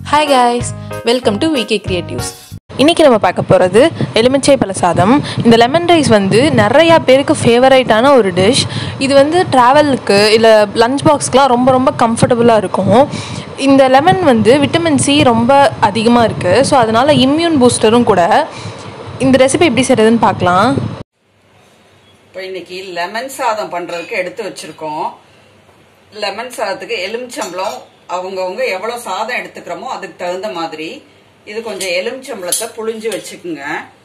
hi guys welcome to VK creatives இன்றைக்கி நம்ம பார்க்க போகிறது எலுமிச்சை பழ சாதம் இந்த லெமன் ரைஸ் வந்து நிறையா பேருக்கு ஃபேவரைட்டான ஒரு டிஷ் இது வந்து ட்ராவலுக்கு இல்லை லஞ்ச் பாக்ஸ்க்குலாம் ரொம்ப ரொம்ப கம்ஃபர்டபுளாக இருக்கும் இந்த லெமன் வந்து விட்டமின் சி ரொம்ப அதிகமாக இருக்குது ஸோ அதனால் இம்யூன் பூஸ்டரும் கூட இந்த ரெசிபி எப்படி செய்கிறதுன்னு பார்க்கலாம் இப்போ இன்னைக்கு லெமன் சாதம் பண்றதுக்கு எடுத்து வச்சிருக்கோம் லெமன் சாதத்துக்கு எலுமிச்சம்பழம் அவங்கவுங்க எவ்வளவு சாதம் எடுத்துக்கிறோமோ அதுக்கு தகுந்த மாதிரி இது கொஞ்சம் எலுமிச்சம்பழத்தை புழிஞ்சு வச்சுக்குங்க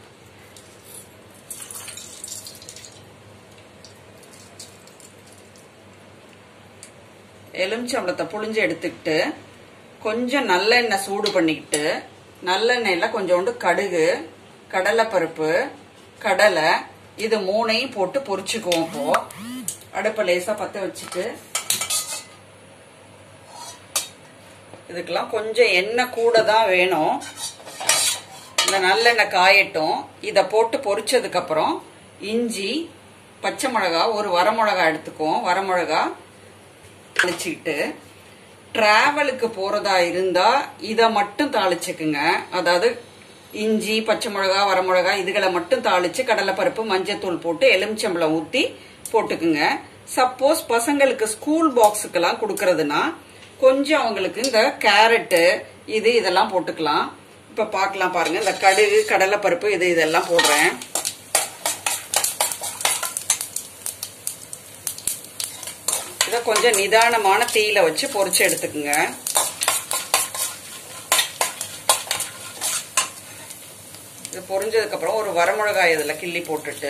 எலுமிச்சம்பழத்தை புழிஞ்சு எடுத்துக்கிட்டு கொஞ்சம் நல்லெண்ணெய் சூடு பண்ணிக்கிட்டு நல்லெண்ணெயில கொஞ்சோண்டு கடுகு கடலைப்பருப்பு கடலை இது மூணையும் போட்டு பொரிச்சுக்குவோம் இப்போ அடுப்பை லேசா பத்த வச்சுட்டு இதுக்கெல்லாம் கொஞ்சம் எண்ணெய் கூட தான் வேணும் இந்த நல்லெண்ணெய் காயட்டும் இதை போட்டு பொரிச்சதுக்கு அப்புறம் இஞ்சி பச்சை மிளகா ஒரு வரமிளகா எடுத்துக்குவோம் வரமிளகா தாளிச்சுக்கிட்டு டிராவலுக்கு போறதா இருந்தா இதை மட்டும் தாளிச்சுக்குங்க அதாவது இஞ்சி பச்சை மிளகா வரமிளகா இதுகளை மட்டும் தாளிச்சு கடலைப்பருப்பு மஞ்சத்தூள் போட்டு எலுமிச்சம்பழம் ஊத்தி போட்டுக்குங்க சப்போஸ் பசங்களுக்கு ஸ்கூல் பாக்ஸுக்கெல்லாம் கொடுக்கறதுனா கொஞ்சம் அவங்களுக்கு இந்த கேரட்டு இது இதெல்லாம் போட்டுக்கலாம் இப்ப பார்க்கலாம் பாருங்க இந்த கடுகு கடலைப்பருப்பு இது இதெல்லாம் போடுறேன் இதை கொஞ்சம் நிதானமான தீயில வச்சு பொரிச்சு எடுத்துக்குங்க இது பொரிஞ்சதுக்கு அப்புறம் ஒரு வரமிளகாய் இதுல கிள்ளி போட்டுட்டு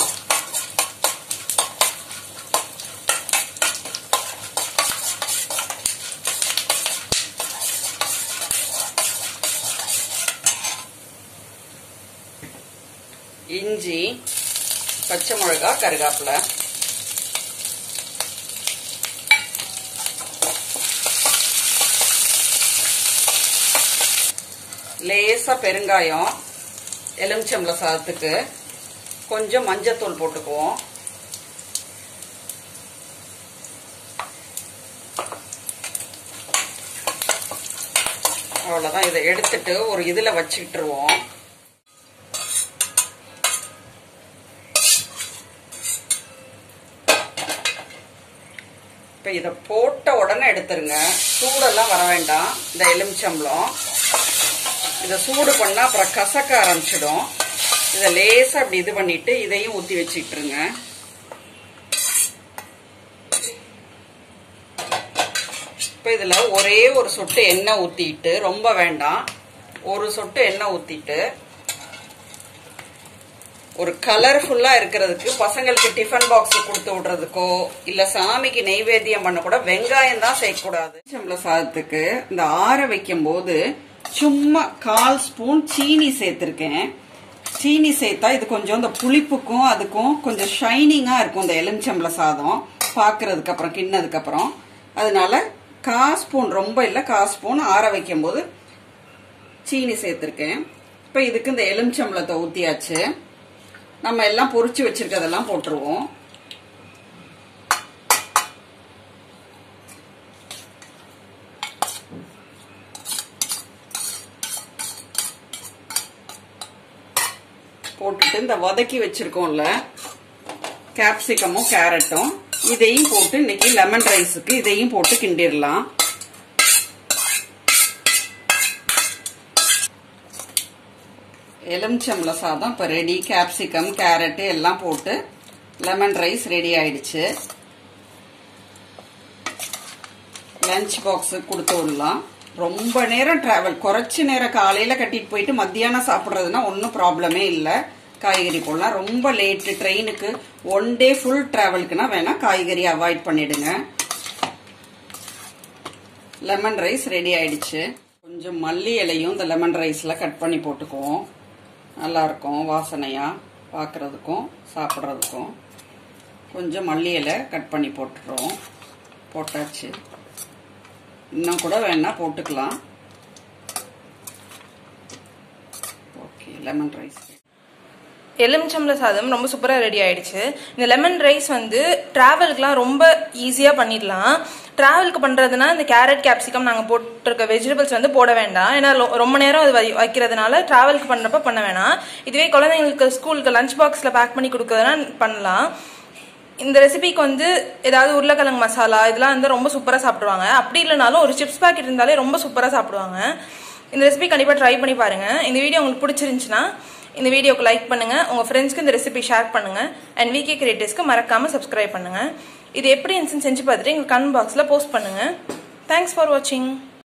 இஞ்சி பச்சை மிளகா கருகாப்பிலை லேசா பெருங்காயம் எலுமிச்சம்பழ சாதத்துக்கு கொஞ்சம் மஞ்சத்தூள் போட்டுக்குவோம் அவ்வளவுதான் இதை எடுத்துட்டு ஒரு இதுல வச்சுக்கிட்டுருவோம் இப்ப இத போட்ட உடனே எடுத்துருங்க சூடெல்லாம் வர வேண்டாம் இந்த எலுமிச்சம்பழம் இதை சூடு பண்ணா அப்புறம் கசக்க ஆரம்பிச்சிடும் இதை லேசா அப்படி இது பண்ணிட்டு இதையும் ஊத்தி வச்சுக்கிட்டுருங்க இப்ப இதுல ஒரே ஒரு சொட்டு எண்ணெய் ஊத்திட்டு ரொம்ப வேண்டாம் ஒரு சொட்டு எண்ணெய் ஊத்திட்டு ஒரு கலர்ஃபுல்லா இருக்கிறதுக்கு பசங்களுக்கு டிஃபன் பாக்ஸ் கொடுத்து விடுறதுக்கோ இல்ல சாமிக்கு நெய்வேத்தியம் பண்ண கூட வெங்காயம் தான் சேர்க்கக்கூடாது சம்பள சாதத்துக்கு இந்த ஆற வைக்கும் போது சும்மா கால் ஸ்பூன் சீனி சேர்த்திருக்கேன் சீனி சேர்த்தா இது கொஞ்சம் இந்த புளிப்புக்கும் அதுக்கும் கொஞ்சம் ஷைனிங்கா இருக்கும் இந்த எலுமிச்சம்பள சாதம் பாக்குறதுக்கு அப்புறம் கிண்ணதுக்கு அப்புறம் அதனால கா ஸ்பூன் ரொம்ப இல்ல கா ஸ்பூன் ஆற வைக்கும் போது சீனி சேர்த்திருக்கேன் இப்ப இதுக்கு இந்த எலுமிச்சம்பளத்தை ஊத்தியாச்சு நம்ம எல்லாம் பொரிச்சு வச்சிருக்கதெல்லாம் போட்டுருவோம் போட்டுட்டு இந்த வதக்கி வச்சிருக்கோம்ல கேப்சிகமும் கேரட்டும் இதையும் போட்டு இன்னைக்கு லெமன் ரைஸுக்கு இதையும் போட்டு கிண்டிடலாம் எலுமிச்சம்பள சாதம் இப்போ ரெடி கேப்சிகம் கேரட்டு எல்லாம் போட்டு லெமன் ரைஸ் ரெடி ஆயிடுச்சு லஞ்ச் பாக்ஸ் கொடுத்து விடலாம் ரொம்ப நேரம் டிராவல் குறைச்சி நேரம் காலையில கட்டிட்டு போயிட்டு மத்தியானம் சாப்பிட்றதுனா ஒன்றும் ப்ராப்ளமே இல்லை காய்கறி போடலாம் ரொம்ப லேட்டு ட்ரெயினுக்கு ஒன் டே ஃபுல் டிராவலுக்குனா வேணா காய்கறி அவாய்ட் பண்ணிடுங்க லெமன் ரைஸ் ரெடி ஆயிடுச்சு கொஞ்சம் மல்லி இலையும் இந்த லெமன் ரைஸ்ல கட் பண்ணி போட்டுக்குவோம் நல்லா இருக்கும் வாசனையா பார்க்கறதுக்கும் சாப்பிட்றதுக்கும் கொஞ்சம் மல்லி இலை கட் பண்ணி போட்டுறோம் போட்டாச்சு இன்னும் கூட வேணா போட்டுக்கலாம் ஓகே லெமன் ரைஸ் எலுமிச்சம்பழ சாதம் ரொம்ப சூப்பராக ரெடி ஆயிடுச்சு இந்த லெமன் ரைஸ் வந்து ட்ராவலுக்குலாம் ரொம்ப ஈஸியாக பண்ணிடலாம் ட்ராவலுக்கு பண்ணுறதுனா இந்த கேரட் கேப்சிகம் நாங்கள் போட்டிருக்க வெஜிடபிள்ஸ் வந்து போட வேண்டாம் ஏன்னா லொ- ரொம்ப நேரம் அது வை- வைக்கிறதுனால ட்ராவலுக்கு பண்ணுறப்ப பண்ண வேணாம் இதுவே குழந்தைங்களுக்கு ஸ்கூலுக்கு லஞ்ச் பாக்ஸில் பேக் பண்ணி கொடுக்கறதுனா பண்ணலாம் இந்த ரெசிபிக்கு வந்து ஏதாவது உருளைக்கிழங்கு மசாலா இதெல்லாம் வந்து ரொம்ப சூப்பராக சாப்பிடுவாங்க அப்படி இல்லைனாலும் ஒரு சிப்ஸ் பாக்கெட் இருந்தாலே ரொம்ப சூப்பராக சாப்பிடுவாங்க இந்த ரெசிபி கண்டிப்பாக ட்ரை பண்ணி பாருங்க இந்த வீடியோ உங்களுக்கு பிடிச்சிருந்துச்சுன்னா இந்த வீடியோக்கு லைக் பண்ணுங்க உங்க ஃப்ரெண்ட்ஸ்க்கு இந்த ரெசிபி ஷேர் பண்ணுங்க அண்ட் விகே கிரியேட்டர்ஸ்க்கு மறக்காம சப்ஸ்கிரைப் பண்ணுங்க இது எப்படி இருந்துச்சுன்னு செஞ்சு பார்த்துட்டு எங்கள் கமெண்ட் பாக்ஸில் போஸ்ட் பண்ணுங்க தேங்க்ஸ் ஃபார் வாட்சிங்